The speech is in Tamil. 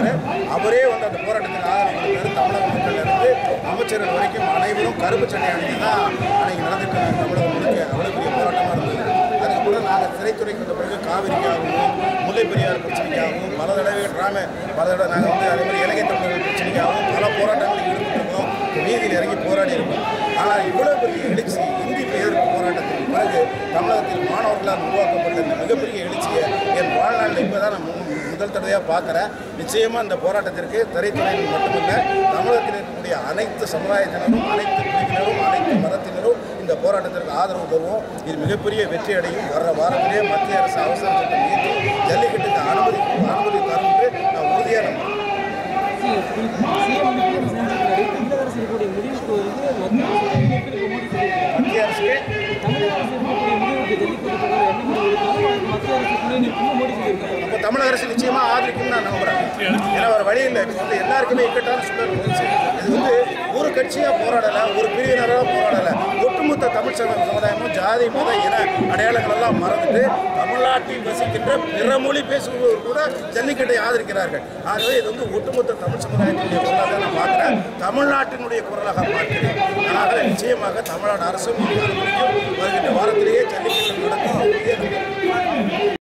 இருந்தார் அவரே வந்து அந்த போராட்டத்துக்கு ஆதரவு கொடுத்தாரு தமிழக மக்கள் இருந்து அமைச்சர்கள் வரைக்கும் அனைவரும் கருப்பு சட்டை அணிந்து தான் அன்னைக்கு நடந்துட்டு இருக்காங்க தமிழகம் முழுக்க அவ்வளோ பெரிய போராட்டமாக இருந்தது அதுக்கப்புறம் நாங்கள் சிறைத்துறைக்கு வந்த பிறகு காவிரிக்காகவும் முல்லை பெரியார் பிரச்சனைக்காகவும் பல தடவை டிராம பல தடவை நாங்கள் வந்து அதே மாதிரி இலங்கை தமிழர்கள் பிரச்சனைக்காகவும் பல போராட்டங்களில் ஈடுபட்டிருக்கோம் வீதியில் இறங்கி போராடி இருக்கோம் ஆனால் இவ்வளோ பெரிய எழுச்சி இந்தி எதிர்ப்பு போராட்டத்திற்கு பிறகு தமிழகத்தில் மாணவர்களால் உருவாக்கப்பட்ட இந்த மிகப்பெரிய எழுச்சியை என் வாழ்நாளில் இப்போ தான் நான் மு- முதல் தடவையாக பார்க்குறேன் நிச்சயமாக இந்த போராட்டத்திற்கு திரைத்துறையில் மட்டுமல்ல தமிழகத்தில் இருக்கக்கூடிய அனைத்து சமுதாயத்தினரும் அனைத்து பிரிவினரும் அனைத்து மதத்தினரும் இந்த போராட்டத்திற்கு ஆதரவு தருவோம் இது மிகப்பெரிய வெற்றி அடையும் வர்ற வாரத்திலே மத்திய அரசு அவசர சட்டம் இயற்றி ஜல்லிக்கட்டுக்கு அனுமதி அனுமதி தரும் என்று நான் உறுதியாக நம்புகிறேன் சிஎம் வந்து பேர் செஞ்சிருக்காரு தமிழக அரசு இருக்கக்கூடிய முடிவுக்கு வந்து மத்திய அரசு இப்போ மோடி சொல்லியிருக்காரு தமிழக அரசு இருக்கக்கூடிய முடிவுக்கு ஜல்லிக்கட்டு போகிற என்ன முடிவு எடுத்தாலும் அதுக்கு மத்திய அரசு துணை நிற்கும் மோடி சொல்லியிருக்காரு இப்போ தமிழக அரசு நிச்சயமாக ஆதரிக்கும் நான் நம்புகிறேன் ஏன்னா வேறு வழி இல்லை இப்போ வந்து எல்லாருக்குமே இக்கட்டான சூழல் வந்துச்சு இது வந்து ஒரு கட்சியாக போராடலை ஒரு பிரிவினராக போராடலை ஒட்டுமொத்த தமிழ் சம சமுதாயமும் ஜாதி மத இன அடையாளங்கள் எல்லாம் மறந்துட்டு தமிழ்நாட்டில் வசிக்கின்ற பிற மொழி பேசுபவர் கூட ஜல்லிக்கட்டை ஆதரிக்கிறார்கள் ஆகவே இது வந்து ஒட்டுமொத்த தமிழ் சமுதாயத்தினுடைய குரலாக தான் நான் பார்க்குறேன் தமிழ்நாட்டினுடைய குரலாக பார்க்கிறேன் அதனால் நிச்சயமாக தமிழ்நாடு அரசும் இது அனுமதிக்கும் வருகின்ற வாரத்திலேயே ஜல்லிக்கட்டு நடக்கும்